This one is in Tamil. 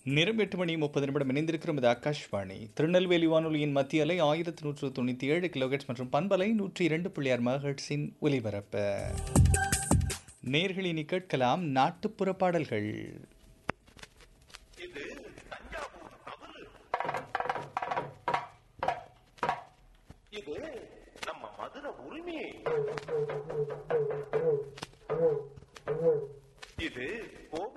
நேரம் எட்டு மணி முப்பது நிமிடம் இணைந்திருக்கிறோம் இது ஆகாஷ்வாணி திருநெல்வேலி வானொலியின் மத்திய அலை ஆயிரத்தி நூற்று தொண்ணூற்றி ஏழு கிலோஹெட்ஸ் மற்றும் பண்பலை நூற்றி இரண்டு புள்ளியார் மகட்ஸின் ஒலிபரப்பு நேர்களினி கேட்கலாம் நாட்டுப்புற பாடல்கள் இது தஞ்சாவூர் தவறு இது நம்ம மதுரை உரிமையை இது கோவை